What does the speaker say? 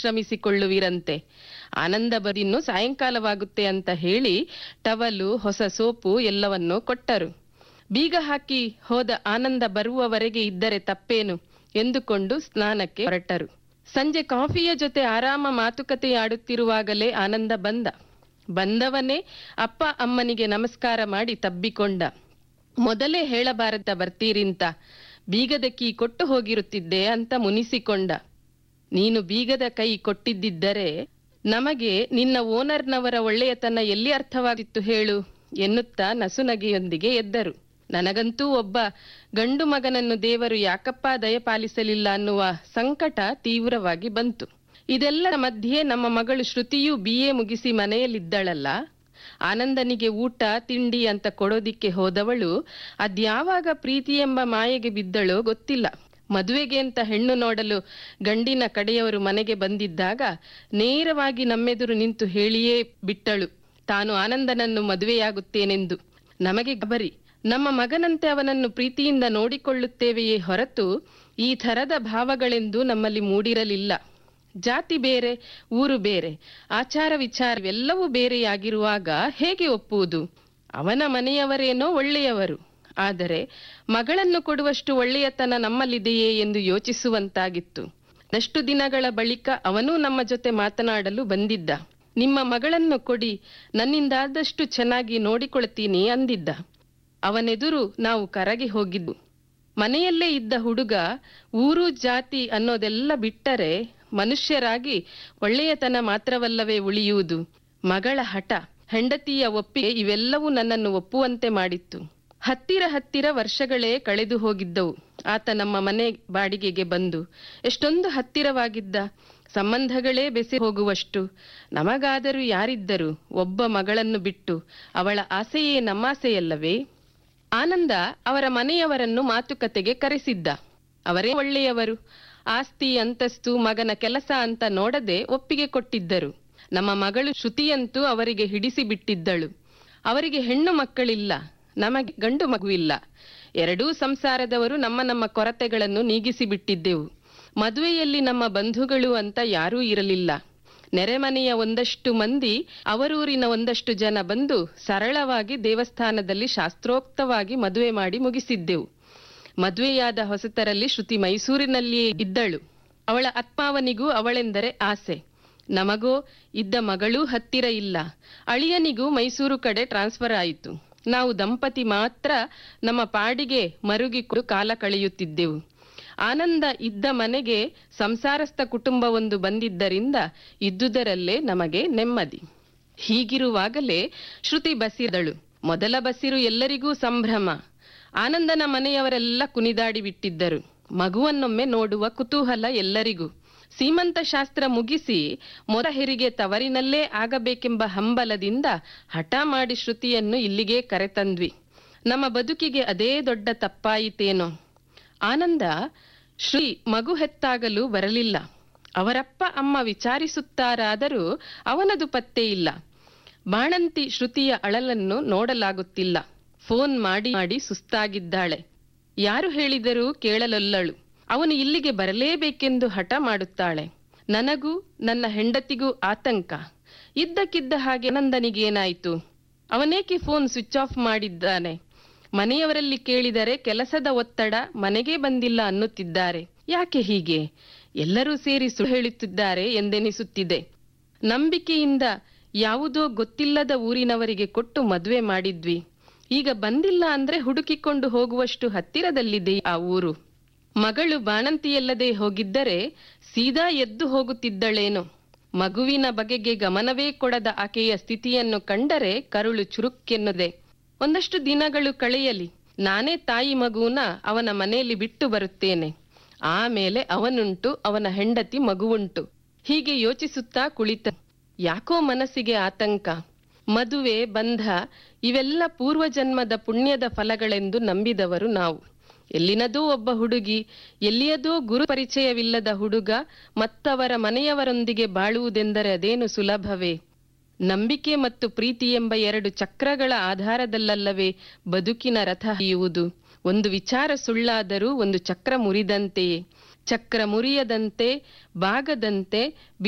ವಿಶ್ರಮಿಸಿಕೊಳ್ಳುವಿರಂತೆ ಆನಂದ ಬದಿನ್ನು ಸಾಯಂಕಾಲವಾಗುತ್ತೆ ಅಂತ ಹೇಳಿ ಟವಲು ಹೊಸ ಸೋಪು ಎಲ್ಲವನ್ನೂ ಕೊಟ್ಟರು ಬೀಗ ಹಾಕಿ ಹೋದ ಆನಂದ ಬರುವವರೆಗೆ ಇದ್ದರೆ ತಪ್ಪೇನು ಎಂದುಕೊಂಡು ಸ್ನಾನಕ್ಕೆ ಹೊರಟರು ಸಂಜೆ ಕಾಫಿಯ ಜೊತೆ ಆರಾಮ ಮಾತುಕತೆಯಾಡುತ್ತಿರುವಾಗಲೇ ಆನಂದ ಬಂದ ಬಂದವನೇ ಅಪ್ಪ ಅಮ್ಮನಿಗೆ ನಮಸ್ಕಾರ ಮಾಡಿ ತಬ್ಬಿಕೊಂಡ ಮೊದಲೇ ಹೇಳಬಾರದ ಬರ್ತೀರಿಂತ ಬೀಗದ ಕೀ ಕೊಟ್ಟು ಹೋಗಿರುತ್ತಿದ್ದೆ ಅಂತ ಮುನಿಸಿಕೊಂಡ ನೀನು ಬೀಗದ ಕೈ ಕೊಟ್ಟಿದ್ದಿದ್ದರೆ ನಮಗೆ ನಿನ್ನ ಓನರ್ನವರ ಒಳ್ಳೆಯತನ ಎಲ್ಲಿ ಅರ್ಥವಾಗಿತ್ತು ಹೇಳು ಎನ್ನುತ್ತಾ ನಸುನಗೆಯೊಂದಿಗೆ ಎದ್ದರು ನನಗಂತೂ ಒಬ್ಬ ಗಂಡು ಮಗನನ್ನು ದೇವರು ಯಾಕಪ್ಪ ದಯಪಾಲಿಸಲಿಲ್ಲ ಅನ್ನುವ ಸಂಕಟ ತೀವ್ರವಾಗಿ ಬಂತು ಇದೆಲ್ಲರ ಮಧ್ಯೆ ನಮ್ಮ ಮಗಳು ಶ್ರುತಿಯು ಬಿ ಎ ಮುಗಿಸಿ ಮನೆಯಲ್ಲಿದ್ದಳಲ್ಲ ಆನಂದನಿಗೆ ಊಟ ತಿಂಡಿ ಅಂತ ಕೊಡೋದಿಕ್ಕೆ ಹೋದವಳು ಅದ್ಯಾವಾಗ ಪ್ರೀತಿ ಎಂಬ ಮಾಯೆಗೆ ಬಿದ್ದಳೋ ಗೊತ್ತಿಲ್ಲ ಮದುವೆಗೆ ಅಂತ ಹೆಣ್ಣು ನೋಡಲು ಗಂಡಿನ ಕಡೆಯವರು ಮನೆಗೆ ಬಂದಿದ್ದಾಗ ನೇರವಾಗಿ ನಮ್ಮೆದುರು ನಿಂತು ಹೇಳಿಯೇ ಬಿಟ್ಟಳು ತಾನು ಆನಂದನನ್ನು ಮದುವೆಯಾಗುತ್ತೇನೆಂದು ನಮಗೆ ಗಬರಿ ನಮ್ಮ ಮಗನಂತೆ ಅವನನ್ನು ಪ್ರೀತಿಯಿಂದ ನೋಡಿಕೊಳ್ಳುತ್ತೇವೆಯೇ ಹೊರತು ಈ ಥರದ ಭಾವಗಳೆಂದು ನಮ್ಮಲ್ಲಿ ಮೂಡಿರಲಿಲ್ಲ ಜಾತಿ ಬೇರೆ ಊರು ಬೇರೆ ಆಚಾರ ವಿಚಾರವೆಲ್ಲವೂ ಬೇರೆಯಾಗಿರುವಾಗ ಹೇಗೆ ಒಪ್ಪುವುದು ಅವನ ಮನೆಯವರೇನೋ ಒಳ್ಳೆಯವರು ಆದರೆ ಮಗಳನ್ನು ಕೊಡುವಷ್ಟು ಒಳ್ಳೆಯತನ ನಮ್ಮಲ್ಲಿದೆಯೇ ಎಂದು ಯೋಚಿಸುವಂತಾಗಿತ್ತು ನಷ್ಟು ದಿನಗಳ ಬಳಿಕ ಅವನೂ ನಮ್ಮ ಜೊತೆ ಮಾತನಾಡಲು ಬಂದಿದ್ದ ನಿಮ್ಮ ಮಗಳನ್ನು ಕೊಡಿ ನನ್ನಿಂದಾದಷ್ಟು ಚೆನ್ನಾಗಿ ನೋಡಿಕೊಳ್ತೀನಿ ಅಂದಿದ್ದ ಅವನೆದುರು ನಾವು ಕರಗಿ ಹೋಗಿದ್ದು ಮನೆಯಲ್ಲೇ ಇದ್ದ ಹುಡುಗ ಊರು ಜಾತಿ ಅನ್ನೋದೆಲ್ಲ ಬಿಟ್ಟರೆ ಮನುಷ್ಯರಾಗಿ ಒಳ್ಳೆಯತನ ಮಾತ್ರವಲ್ಲವೇ ಉಳಿಯುವುದು ಮಗಳ ಹಠ ಹೆಂಡತಿಯ ಒಪ್ಪಿಗೆ ಇವೆಲ್ಲವೂ ನನ್ನನ್ನು ಒಪ್ಪುವಂತೆ ಮಾಡಿತ್ತು ಹತ್ತಿರ ಹತ್ತಿರ ವರ್ಷಗಳೇ ಕಳೆದು ಹೋಗಿದ್ದವು ಆತ ನಮ್ಮ ಮನೆ ಬಾಡಿಗೆಗೆ ಬಂದು ಎಷ್ಟೊಂದು ಹತ್ತಿರವಾಗಿದ್ದ ಸಂಬಂಧಗಳೇ ಬೆಸಿ ಹೋಗುವಷ್ಟು ನಮಗಾದರೂ ಯಾರಿದ್ದರು ಒಬ್ಬ ಮಗಳನ್ನು ಬಿಟ್ಟು ಅವಳ ಆಸೆಯೇ ನಮ್ಮಾಸೆಯಲ್ಲವೇ ಆನಂದ ಅವರ ಮನೆಯವರನ್ನು ಮಾತುಕತೆಗೆ ಕರೆಸಿದ್ದ ಅವರೇ ಒಳ್ಳೆಯವರು ಆಸ್ತಿ ಅಂತಸ್ತು ಮಗನ ಕೆಲಸ ಅಂತ ನೋಡದೆ ಒಪ್ಪಿಗೆ ಕೊಟ್ಟಿದ್ದರು ನಮ್ಮ ಮಗಳು ಶ್ರುತಿಯಂತೂ ಅವರಿಗೆ ಹಿಡಿಸಿ ಬಿಟ್ಟಿದ್ದಳು ಅವರಿಗೆ ಹೆಣ್ಣು ಮಕ್ಕಳಿಲ್ಲ ನಮಗೆ ಗಂಡು ಮಗುವಿಲ್ಲ ಎರಡೂ ಸಂಸಾರದವರು ನಮ್ಮ ನಮ್ಮ ಕೊರತೆಗಳನ್ನು ನೀಗಿಸಿ ಬಿಟ್ಟಿದ್ದೆವು ಮದುವೆಯಲ್ಲಿ ನಮ್ಮ ಬಂಧುಗಳು ಅಂತ ಯಾರೂ ಇರಲಿಲ್ಲ ನೆರೆಮನೆಯ ಒಂದಷ್ಟು ಮಂದಿ ಅವರೂರಿನ ಒಂದಷ್ಟು ಜನ ಬಂದು ಸರಳವಾಗಿ ದೇವಸ್ಥಾನದಲ್ಲಿ ಶಾಸ್ತ್ರೋಕ್ತವಾಗಿ ಮದುವೆ ಮಾಡಿ ಮುಗಿಸಿದ್ದೆವು ಮದುವೆಯಾದ ಹೊಸತರಲ್ಲಿ ಶ್ರುತಿ ಮೈಸೂರಿನಲ್ಲಿಯೇ ಇದ್ದಳು ಅವಳ ಆತ್ಮಾವನಿಗೂ ಅವಳೆಂದರೆ ಆಸೆ ನಮಗೋ ಇದ್ದ ಮಗಳೂ ಹತ್ತಿರ ಇಲ್ಲ ಅಳಿಯನಿಗೂ ಮೈಸೂರು ಕಡೆ ಟ್ರಾನ್ಸ್ಫರ್ ಆಯಿತು ನಾವು ದಂಪತಿ ಮಾತ್ರ ನಮ್ಮ ಪಾಡಿಗೆ ಮರುಗಿಕೊಂಡು ಕಾಲ ಕಳೆಯುತ್ತಿದ್ದೆವು ಆನಂದ ಇದ್ದ ಮನೆಗೆ ಸಂಸಾರಸ್ಥ ಕುಟುಂಬವೊಂದು ಬಂದಿದ್ದರಿಂದ ಇದ್ದುದರಲ್ಲೇ ನಮಗೆ ನೆಮ್ಮದಿ ಹೀಗಿರುವಾಗಲೇ ಶ್ರುತಿ ಬಸಿದಳು ಮೊದಲ ಬಸಿರು ಎಲ್ಲರಿಗೂ ಸಂಭ್ರಮ ಆನಂದನ ಮನೆಯವರೆಲ್ಲ ಕುಣಿದಾಡಿ ಬಿಟ್ಟಿದ್ದರು ಮಗುವನ್ನೊಮ್ಮೆ ನೋಡುವ ಕುತೂಹಲ ಎಲ್ಲರಿಗೂ ಸೀಮಂತ ಶಾಸ್ತ್ರ ಮುಗಿಸಿ ಮೊರ ಹೆರಿಗೆ ತವರಿನಲ್ಲೇ ಆಗಬೇಕೆಂಬ ಹಂಬಲದಿಂದ ಹಠ ಮಾಡಿ ಶ್ರುತಿಯನ್ನು ಇಲ್ಲಿಗೆ ಕರೆತಂದ್ವಿ ನಮ್ಮ ಬದುಕಿಗೆ ಅದೇ ದೊಡ್ಡ ತಪ್ಪಾಯಿತೇನೋ ಆನಂದ ಶ್ರೀ ಮಗು ಹೆತ್ತಾಗಲು ಬರಲಿಲ್ಲ ಅವರಪ್ಪ ಅಮ್ಮ ವಿಚಾರಿಸುತ್ತಾರಾದರೂ ಅವನದು ಪತ್ತೆ ಇಲ್ಲ ಬಾಣಂತಿ ಶ್ರುತಿಯ ಅಳಲನ್ನು ನೋಡಲಾಗುತ್ತಿಲ್ಲ ಫೋನ್ ಮಾಡಿ ಮಾಡಿ ಸುಸ್ತಾಗಿದ್ದಾಳೆ ಯಾರು ಹೇಳಿದರೂ ಕೇಳಲೊಲ್ಲಳು ಅವನು ಇಲ್ಲಿಗೆ ಬರಲೇಬೇಕೆಂದು ಹಠ ಮಾಡುತ್ತಾಳೆ ನನಗೂ ನನ್ನ ಹೆಂಡತಿಗೂ ಆತಂಕ ಇದ್ದಕ್ಕಿದ್ದ ಹಾಗೆ ನಂದನಿಗೇನಾಯಿತು ಅವನೇಕೆ ಫೋನ್ ಸ್ವಿಚ್ ಆಫ್ ಮಾಡಿದ್ದಾನೆ ಮನೆಯವರಲ್ಲಿ ಕೇಳಿದರೆ ಕೆಲಸದ ಒತ್ತಡ ಮನೆಗೆ ಬಂದಿಲ್ಲ ಅನ್ನುತ್ತಿದ್ದಾರೆ ಯಾಕೆ ಹೀಗೆ ಎಲ್ಲರೂ ಸೇರಿ ಸುಳ್ಳು ಹೇಳುತ್ತಿದ್ದಾರೆ ಎಂದೆನಿಸುತ್ತಿದೆ ನಂಬಿಕೆಯಿಂದ ಯಾವುದೋ ಗೊತ್ತಿಲ್ಲದ ಊರಿನವರಿಗೆ ಕೊಟ್ಟು ಮದುವೆ ಮಾಡಿದ್ವಿ ಈಗ ಬಂದಿಲ್ಲ ಅಂದ್ರೆ ಹುಡುಕಿಕೊಂಡು ಹೋಗುವಷ್ಟು ಹತ್ತಿರದಲ್ಲಿದೆ ಆ ಊರು ಮಗಳು ಬಾಣಂತಿಯಲ್ಲದೆ ಹೋಗಿದ್ದರೆ ಸೀದಾ ಎದ್ದು ಹೋಗುತ್ತಿದ್ದಳೇನೋ ಮಗುವಿನ ಬಗೆಗೆ ಗಮನವೇ ಕೊಡದ ಆಕೆಯ ಸ್ಥಿತಿಯನ್ನು ಕಂಡರೆ ಕರುಳು ಚುರುಕ್ಕೆನ್ನುದೆ ಒಂದಷ್ಟು ದಿನಗಳು ಕಳೆಯಲಿ ನಾನೇ ತಾಯಿ ಮಗುವನ ಅವನ ಮನೆಯಲ್ಲಿ ಬಿಟ್ಟು ಬರುತ್ತೇನೆ ಆಮೇಲೆ ಅವನುಂಟು ಅವನ ಹೆಂಡತಿ ಮಗುವುಂಟು ಹೀಗೆ ಯೋಚಿಸುತ್ತಾ ಕುಳಿತ ಯಾಕೋ ಮನಸ್ಸಿಗೆ ಆತಂಕ ಮದುವೆ ಬಂಧ ಇವೆಲ್ಲ ಪೂರ್ವಜನ್ಮದ ಪುಣ್ಯದ ಫಲಗಳೆಂದು ನಂಬಿದವರು ನಾವು ಎಲ್ಲಿನದೋ ಒಬ್ಬ ಹುಡುಗಿ ಎಲ್ಲಿಯದೋ ಗುರು ಪರಿಚಯವಿಲ್ಲದ ಹುಡುಗ ಮತ್ತವರ ಮನೆಯವರೊಂದಿಗೆ ಬಾಳುವುದೆಂದರೆ ಅದೇನು ಸುಲಭವೇ ನಂಬಿಕೆ ಮತ್ತು ಪ್ರೀತಿ ಎಂಬ ಎರಡು ಚಕ್ರಗಳ ಆಧಾರದಲ್ಲಲ್ಲವೇ ಬದುಕಿನ ರಥ ಹಿಯುವುದು ಒಂದು ವಿಚಾರ ಸುಳ್ಳಾದರೂ ಒಂದು ಚಕ್ರ ಮುರಿದಂತೆಯೇ ಚಕ್ರ ಮುರಿಯದಂತೆ ಬಾಗದಂತೆ